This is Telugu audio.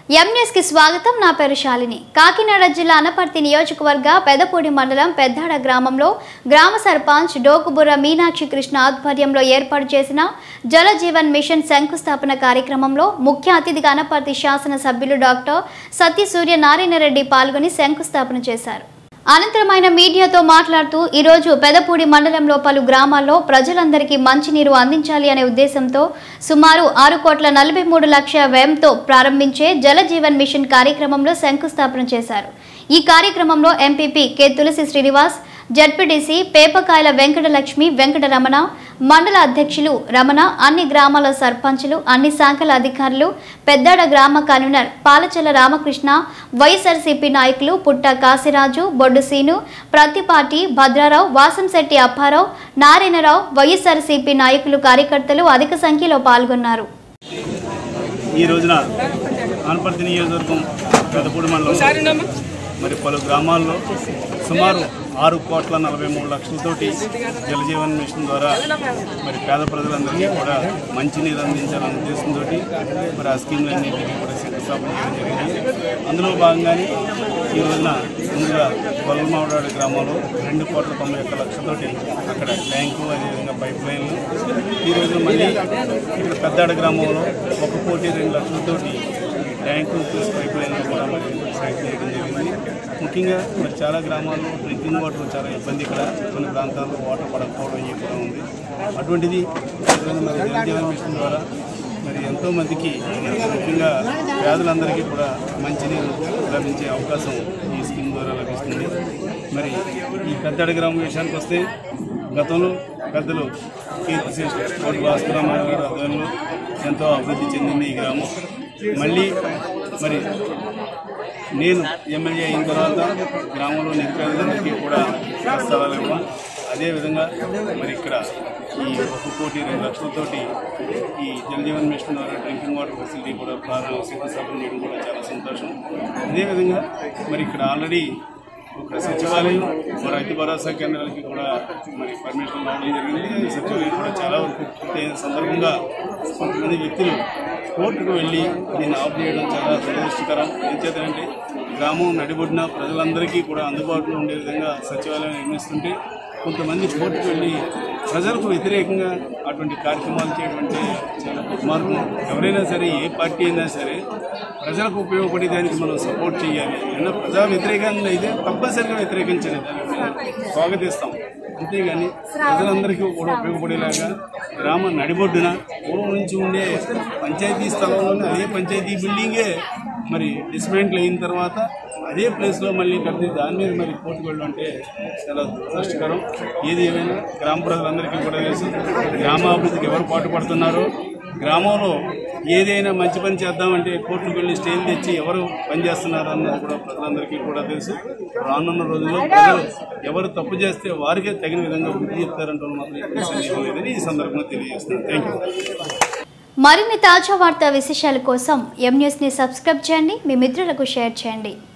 ఎంన్యూస్ కి స్వాగతం నా పేరు శాలిని కాకినాడ జిల్లా అనపర్తి నియోజకవర్గ పెదపూడి మండలం పెద్దాడ గ్రామంలో గ్రామ సర్పంచ్ డోకుబుర్ర మీనాక్షి కృష్ణ ఆధ్వర్యంలో ఏర్పాటు చేసిన జల జీవన్ మిషన్ శంకుస్థాపన కార్యక్రమంలో ముఖ్య అతిథిగా అనపర్తి శాసన సభ్యులు డాక్టర్ సత్యసూర్య నారాయణరెడ్డి పాల్గొని శంకుస్థాపన చేశారు అనంతరం ఆయన మీడియాతో మాట్లాడుతూ ఈరోజు పెదపూడి మండలంలో పలు గ్రామాల్లో ప్రజలందరికీ మంచినీరు అందించాలి అనే ఉద్దేశంతో సుమారు ఆరు కోట్ల నలభై మూడు లక్షల వ్యయంతో ప్రారంభించే జల జీవన్ మిషన్ కార్యక్రమంలో శంకుస్థాపన చేశారు ఈ కార్యక్రమంలో MPP K Tulasi Srinivas ZPTC Pepakayala Venkatalakshmi Venkataramana మండల అధ్యక్షులు రమణ అన్ని గ్రామాల సర్పంచులు అన్ని శాఖల అధికారులు పెద్దాడ గ్రామ కన్వీనర్ పాలచెల్ల రామకృష్ణ వైఎస్ఆర్సీపీ నాయకులు పుట్ట కాశీరాజు బొడ్డు సీను ప్రతిపాటి భద్రారావు వాసంశెట్టి అప్పారావు నారాయణరావు వైఎస్ఆర్సీపీ నాయకులు కార్యకర్తలు అధిక సంఖ్యలో పాల్గొన్నారు ఈ రోజున ఆనపర్తి నియోజకవర్గం పెదపూడి మండలం మరి పలు గ్రామాల్లో సుమారు ఆరు కోట్ల నలభై మూడు లక్షలతోటి జలజీవన్ మిషన్ ద్వారా మరి పేద ప్రజలందరికీ కూడా మంచినీరు అందించాలనే ఉద్దేశంతో మరి ఆ స్కీమ్లన్నింటినీ కూడా శంకుస్థాపన చేయడం జరిగింది అందులో భాగంగానే ఈ రోజున ముందుగా గొల్లమావడాడు గ్రామంలో రెండు కోట్ల తొంభై ఒక్క లక్షలతోటి అక్కడ ట్యాంకు అదేవిధంగా పైప్ లైన్లు ఈ రోజు మళ్ళీ ఇక్కడ పెద్దాడ గ్రామంలో ఒక కోటి రెండు లక్షలతోటి ఈ ట్యాంకు ప్లస్ పైప్ లైన్లు కూడా మరి సైట్ చేయడం జరిగింది ముఖ్యంగా మరి చాలా గ్రామాల్లో డ్రింకింగ్ వాటర్ చాలా ఇబ్బంది ఇక్కడ కొన్ని ప్రాంతాల్లో వాటర్ పడకపోవడం ఇవి కూడా ఉంది అటువంటిది ఈరోజు మరి జలజీవన్ మిషన్ ద్వారా మరి ఎంతో మందికి ముఖ్యంగా వ్యాధులందరికీ కూడా మంచినీరు లభించే అవకాశం ఈ స్కీమ్ ద్వారా లభిస్తుంది మరి ఈ పెద్దడ గ్రామం విషయానికి వస్తే గతంలో పెద్దలు కీర్తి కోటి భాస్కరరావు గారి ఆధ్వర్యంలో ఎంతో అభివృద్ధి చెందింది ఈ గ్రామం మళ్ళీ మరి నేను ఎమ్మెల్యే అయిన తర్వాత గ్రామంలో నిరుపేదలందరికీ కూడా ఇళ్ల స్థలాలు ఇవ్వడం అదేవిధంగా మరి ఇక్కడ ఈ ఒక కోటి రెండు లక్షలతోటి ఈ జలజీవన్ మిషన్ ద్వారా డ్రింకింగ్ వాటర్ ఫెసిలిటీ కూడా ప్రారంభ శంకుస్థాపన చేయడం కూడా చాలా సంతోషం అదేవిధంగా మరి ఇక్కడ ఆల్రెడీ ఒక సచివాలయం మరి రైతు భరోసా కేంద్రాలకి కూడా మరి పర్మిషన్ రావడం జరిగింది సచివాలయం కూడా చాలా వరకు పూర్తయిన సందర్భంగా కొంతమంది వ్యక్తులు కోర్టుకు వెళ్ళి దీన్ని ఆఫ్ చేయడం చాలా దురదృష్టకరం ఏం చేద్దంటే గ్రామం నడిబొడిన ప్రజలందరికీ కూడా అందుబాటులో ఉండే విధంగా సచివాలయం నిర్మిస్తుంటే కొంతమంది కోర్టుకు వెళ్ళి ప్రజలకు వ్యతిరేకంగా అటువంటి కార్యక్రమాలు చేయడం చాలా దుర్మార్గం ఎవరైనా సరే ఏ పార్టీ అయినా సరే ప్రజలకు ఉపయోగపడే దానికి మనం సపోర్ట్ చేయాలి ఏదైనా ప్రజా వ్యతిరేకంగా అయితే తప్పనిసరిగా వ్యతిరేకించాలి దాన్ని మనం స్వాగతిస్తాం అంతేగాని ప్రజలందరికీ కూడా ఉపయోగపడేలాగా గ్రామ నడిబొడ్డున పూర్వం నుంచి ఉండే పంచాయతీ స్థలంలోనే అదే పంచాయతీ బిల్డింగే మరి డిస్మెంట్లు అయిన తర్వాత అదే ప్లేస్లో మళ్ళీ కడితే దాని మీద మరి కోర్టుకు వెళ్ళడం అంటే చాలా దురదృష్టకరం ఏది ఏమైనా గ్రామ ప్రజలందరికీ కూడా తెలుసు గ్రామాభివృద్ధికి ఎవరు పాటుపడుతున్నారో గ్రామంలో ఏదైనా మంచి పని చేద్దామంటే కోర్టుకు వెళ్ళి స్టేలు తెచ్చి ఎవరు పనిచేస్తున్నారు అన్నది కూడా ప్రజలందరికీ కూడా తెలుసు రానున్న రోజుల్లో ప్రజలు ఎవరు తప్పు చేస్తే వారికే తగిన విధంగా బుద్ధి చెప్తారంటే మాత్రం ఎటువంటి సందేహం లేదని ఈ సందర్భంగా తెలియజేస్తున్నాను థ్యాంక్ యూ మరిన్ని తాజా వార్తా విశేషాల కోసం ఎం న్యూస్ని సబ్స్క్రైబ్ చేయండి మీ మిత్రులకు షేర్ చేయండి